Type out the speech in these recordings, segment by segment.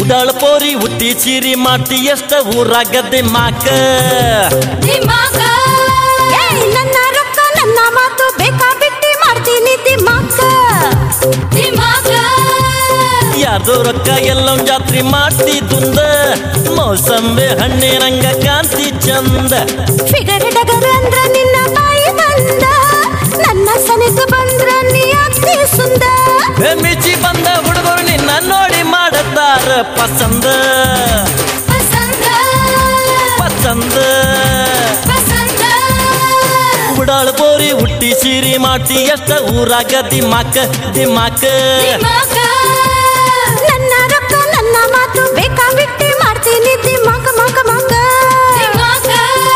ಉಡಾಳ ಪೋರಿ ಹುಟ್ಟಿ ಚೀರಿ ಮಾಡ್ತಿ ಎಷ್ಟ ಊರಾಗದ್ದೆ ಮಾಕ ದಿಮಾಕ ಏಯ್ ನನ್ನ ರೊಕ್ಕ ನನ್ನ ಮಾತು ಬೇಕಾ ಬಿಟ್ಟಿ ಮಾಡ್ತೀನಿ ದಿಮಾಕ ದಿಮಾಕ ಯಾರ್ದೋ ರೊಕ್ಕ ಎಲ್ಲೊಂದ್ ಜಾತ್ರೆ ಮಾಡ್ತಿ ದುಂದ ಮೌಸಂಬೆ ಹಣ್ಣಿರಂಗ ಕಾಂತಿ ಚಂದ ಫಿಗರ್ ಡಗರ್ ಅಂದ್ರ ನಿನ್ನ ಬಾಯಿ ಬಂದ ನನ್ನ ಸನಿಕ ಬಂದ್ರ ನೀ ಆಗ್ತಿ ಸುಂದ ಮಿಚಿ ಬಂದ ಹುಡುಗರು ನಿನ್ನ ನೋಡಿ ಮಾಡತಾರ ಪಸಂದ ಪಸಂದ ಪಸಂದ ಪಸಂದ ಉಡಾಳ ಪೋರಿ ಹುಟ್ಟಿ ಚೀರಿ ಮಾಡ್ತಿ ಎಷ್ಟ ಊರಾಗ ದಿಮಾಕ ದಿಮಾಕ ದಿಮಾಕ ನನ್ನ ರೊಕ್ಕ ನನ್ನ ಮಾತು ಬೇಕಾ ಬಿಟ್ಟಿ ಮಾಡ್ತೀನಿ ದಿಮಾಕ ಮಾಕ ಮಾಕ ದಿಮಾಕ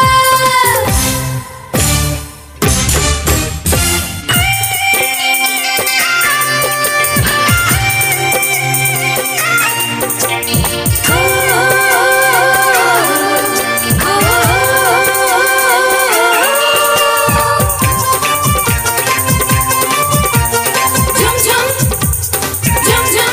Jum jum, jum jum,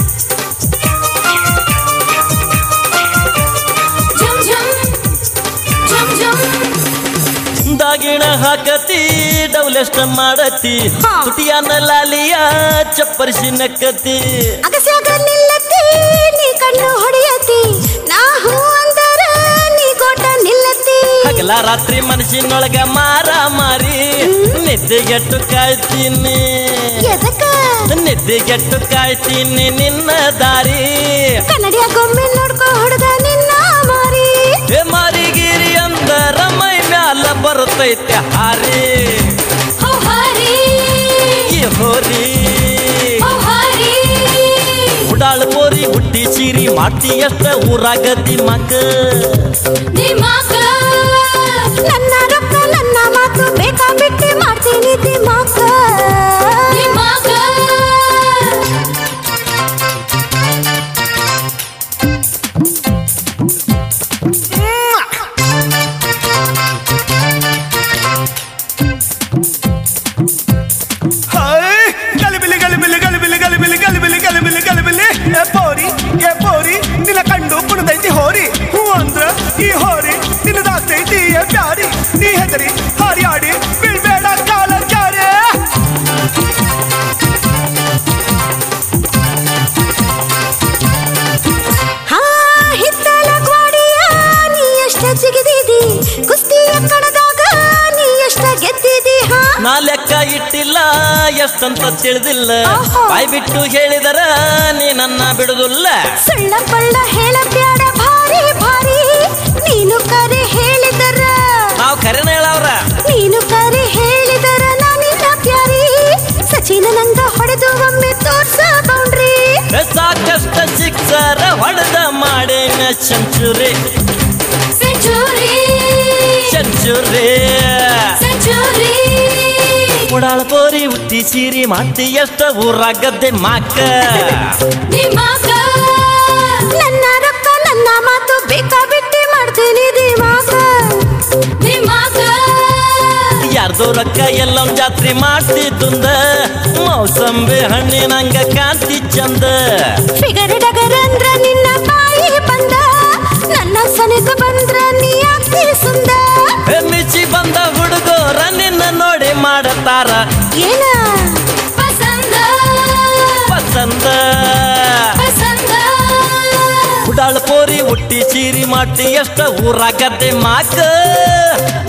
jum jum, jum jum. ದಾಗಿಣ ಹಾಕತಿ ಡೌಲೆಷ್ಟ ಮಾಡತಿ ಹಾ. ತುಟಿಯನ್ನ ಲಾಲಿಯ ಚಪ್ಪರಿಸಿ ನಕ್ಕತಿ ಅಗಸ್ಯಾಗ ನಿಲ್ಲತಿ ನೀ ಕಣ್ಣು ಹೊಡೆಯತಿ ನಾ ಹೂ ಅಂದರ ನೀ ಕೋಟ ನಿಲ್ಲತಿ ಹಗಲ ರಾತ್ರಿ ಮನಸ್ಸಿನೊಳಗ ಮಾರ ಮಾರಿ ನಿದ್ದೆಗೆಟ್ಟು ಕಾಯ್ತೀನಿ ಎದಕ್ಕ ನಿದ್ದೆಗೆಟ್ಟು ಕಾಯ್ತೀನಿ ನಿನ್ನ ದಾರಿ ಕನ್ನಡಿಯ ಗೊಮ್ಮೆ ನೋಡ್ಕೊ ಹುಡುಗ ನಿನ್ನ ಮಾರಿ ಏ ಮಾರಿಗಿರಿ ಅಂದರ ಮೈ ಮ್ಯಾಲ ಬರ್ತೈತೆ ಹಾರಿ ಹೋ ಹಾರಿ ಈ ಹೋರಿ ಹೋ ಹಾರಿ ಉಡಾಳ ಪೋರಿ ಹುಟ್ಟಿ ಸೀರಿ ಮಾಡ್ತಿ ಎಷ್ಟ ಊರಾಗ ದಿಮಾಕ ದಿಮಾಕ ನನ್ನ ರೊಕ್ಕ ನನ್ನ ಮಾತು ಬೇಕಾ ಬಿಟ್ಟಿ ಮಾಡ್ತೀನಿ ದಿಮಾಕ ದಿಮಾಕ ಹಾಯ್ ಗಲಿಬಿಲಿ ಗಲಿಬಿಲಿ ಗಲಿಬಿಲಿ ಗಲಿಬಿಲಿ ಗಲಿಬಿಲಿ ಗಲಿಬಿಲಿ ಗಲಿಬಿಲಿ ಏ ಪೋರಿ ಏ ಪೋರಿ ನಿನ್ನ ಕಂಡು ಕುಣದೈತಿ ಹೋರಿ ಹೂ ಅಂದ್ರ ಈ ಹೋರಿ ನಿನ್ನದಾಗ್ತೈತಿ ಏ ಪ್ಯಾರಿ ನೀ ಹೆದರಿ ಹಾರಿ ಆಡಿ ಬೀಳ್ಬೇಡ ಕಾಲ ಜಾರೆ ಹಾ ಹಿತ್ತಲ ಗ್ವಾಡಿಯ ನೀ ಎಷ್ಟ ಜಿಗಿದಿದಿ ಕುಸ್ತಿಯ ಕಣದಾಗ ನೀ ಎಷ್ಟ ಗೆದ್ದಿದಿ ಹಾ ನಾ ಲೆಕ್ಕ ಇಟ್ಟಿಲ್ಲ ಎಷ್ಟಂತ ತಿಳಿದಿಲ್ಲ ಆಹಾ. ಬಾಯ್ ಬಿಟ್ಟು ಹೇಳಿದರ ನೀ ನನ್ನ ಬಿಡುದಿಲ್ಲ ಸುಳ್ಳ ಪಳ್ಳ ಹೇಳ ಬ್ಯಾಡ ಭಾರಿ ಭಾರಿ ನೀನು ಕರೆ ಹೇಳಿದರ ನಾವ್ ಕರೆನ ಹೇಳವ್ರ ನೀನು ಕರೆ ಹೇಳಿದರ ನಾನಿನ್ನ ಪ್ಯಾರಿ ಸಚಿನ ನಂಗ ಹೊಡೆದು ಒಮ್ಮೆ ತೋರ್ಸ ಬೌಂಡ್ರಿ ಸಾಕಷ್ಟ ಸಿಕ್ಸರ ಹೊಡೆದ ಮಾಡೇನ ಸೆಂಚುರಿ ಸೆಂಚುರಿ ಸೆಂಚುರಿ ಸೆಂಚುರಿ ಉಡಾಳ ಪೋರಿ ಹುಟ್ಟಿ ಸೀರಿ ಮಾಡ್ತಿ ಎಷ್ಟ ಊರಾಗದ್ದೆ ಮಾಕ ದಿಮಾಕ ನನ್ನ ರೊಕ್ಕ ನನ್ನ ಮಾತು ಬೇಕಾ ಬಿಟ್ಟಿ ಮಾಡ್ತೀನಿ ದಿಮಾಕ ದಿಮಾಕ ಯಾರ್ದೋ ರೊಕ್ಕ ಎಲ್ಲೊಂದ್ ಜಾತ್ರೆ ಮಾಡ್ತಿ ದುಂದ ಮೌಸಂಬಿ ಹಣ್ಣಿನಂಗ ಕಾಂತಿ ಚಂದ ಫಿಗರ್ ಡಗರ್ ಅಂದ್ರ ನಿನ್ನ ಬಾಯಿ ಬಂದ ನನ್ನ ಸನಿಕ ಬಂದ್ರ ನೀ ಆಗ್ತಿ ಸುಂದ ಮಿಚಿ ಬಂದ ಹುಡುಗರ ನಿನ್ನ ನೋಡಿ ಮಾಡತಾರ ಏನ ಪಸಂದ ಪಸಂದ ಪಸಂದ ಉಡಾಳ ಪೋರಿ ಹುಟ್ಟಿ ಸೀರಿ ಮಾಡ್ತಿ ಎಷ್ಟ ಊರಾಗದ್ದೆ ಮಾಕ